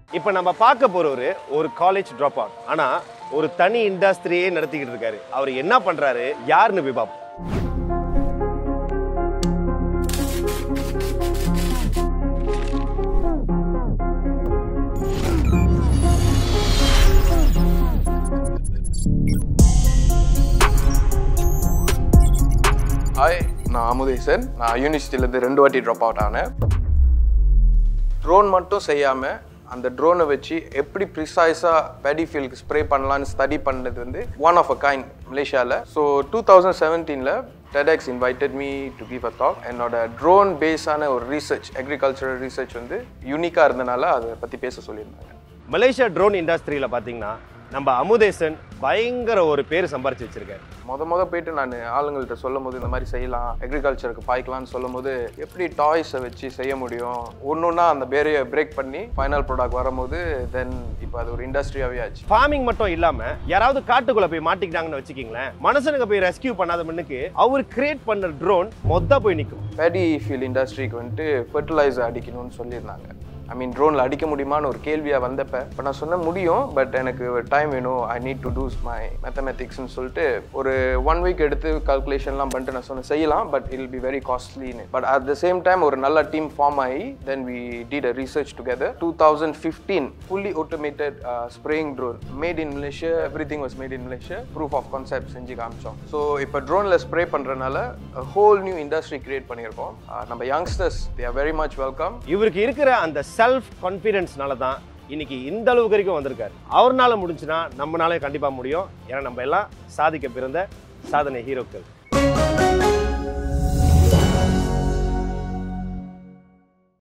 இப்போ நம்ம பார்க்க போறவரு ஒரு காலேஜ் ட்ராப் அவுட் ஆனா ஒரு தனி இண்டஸ்ட்ரியே நடத்திக்கிட்டு இருக்காரு அவர் என்ன பண்றாரு யாருன்னு போய் பார்ப்போம் ஹாய் நான் அமுதேசன் நான் யூனிவர்சிட்டியிலேருந்து ரெண்டு வாட்டி ட்ராப் அவுட் ஆனேன் ட்ரோன் மட்டும் செய்யாமல் அந்த ட்ரோனை வச்சு எப்படி ப்ரிசைஸாக பேடி ஃபீல்டுக்கு ஸ்ப்ரே பண்ணலான்னு ஸ்டடி பண்ணது வந்து ஒன் ஆஃப் அ கைண்ட் மலேசியாவில் ஸோ டூ தௌசண்ட் செவன்டீனில் TEDx invited me to give a talk என்னோட ட்ரோன் பேஸான ஒரு ரீசர்ச் அக்ரிகல்ச்சரல் ரீசர்ச் வந்து யூனிக்காக இருந்தனால அதை பற்றி பேச சொல்லியிருந்தாங்க மலேசியா ட்ரோன் இண்டஸ்ட்ரியில பாத்தீங்கன்னா நம்ம அமுதேசன் பயங்கர ஒரு பேர் சம்பாரிச்சு வச்சிருக்காரு மொத மொத போயிட்டு நான் ஆளுங்கள்ட்ட சொல்லும் போது இந்த மாதிரி செய்யலாம் அக்ரிகல்ச்சருக்கு பாய்க்கலாம்னு சொல்லும் போது எப்படி டாய்ஸை வச்சு செய்ய முடியும் ஒன்று ஒன்றா அந்த பேரையை பிரேக் பண்ணி ஃபைனல் ப்ராடக்ட் வரும்போது தென் இப்போ அது ஒரு இண்டஸ்ட்ரியாகவே ஆச்சு ஃபார்மிங் மட்டும் இல்லாம யாராவது காட்டுக்குள்ள போய் மாட்டிக்கிட்டாங்கன்னு வச்சுக்கீங்களேன் மனுஷனுக்கு போய் ரெஸ்கியூ பண்ணாத முன்னுக்கு அவர் கிரியேட் பண்ண ட்ரோன் மொத்த போய் நிற்கும் பேடி ஃபீல் இண்டஸ்ட்ரிக்கு வந்துட்டு ஃபெர்டிலைசர் அடிக்கணும்னு சொல்லியிருந்தாங்க ஐ மீன் ட்ரோனில் அடிக்க முடியுமான்னு ஒரு கேள்வியாக வந்தப்ப இப்போ நான் சொன்ன முடியும் பட் எனக்கு டைம் வேணும் I need to do my மேத்தமெட்டிக்ஸ்னு சொல்லிட்டு ஒரு ஒன் வீக் எடுத்து கால்குலேஷன்லாம் பண்ணிட்டு நான் சொன்னேன் செய்யலாம் பட் இல் பி வெரி காஸ்ட்லின்னு but at the same time ஒரு நல்ல டீம் ஃபார்ம் ஆகி then we did a research together two thousand fifteen fully automated spraying drone made in Malaysia everything was made in Malaysia proof of concept செஞ்சு காமிச்சோம் so இப்போ ட்ரோனில் spray பண்ணுறதுனால whole new industry create பண்ணியிருக்கோம் Uh, நம்ம youngsters they are very much welcome இவருக்கு இருக்கிற அந்த செல்ஃப் கான்ஃபிடென்ஸ்னால தான் இன்னைக்கு இந்த அளவுக்கு வரைக்கும் வந்திருக்காரு அவர்னால முடிஞ்சுன்னா நம்மனால கண்டிப்பா முடியும் ஏன்னா நம்ம எல்லாம் சாதிக்க பிறந்த சாதனை ஹீரோக்கள்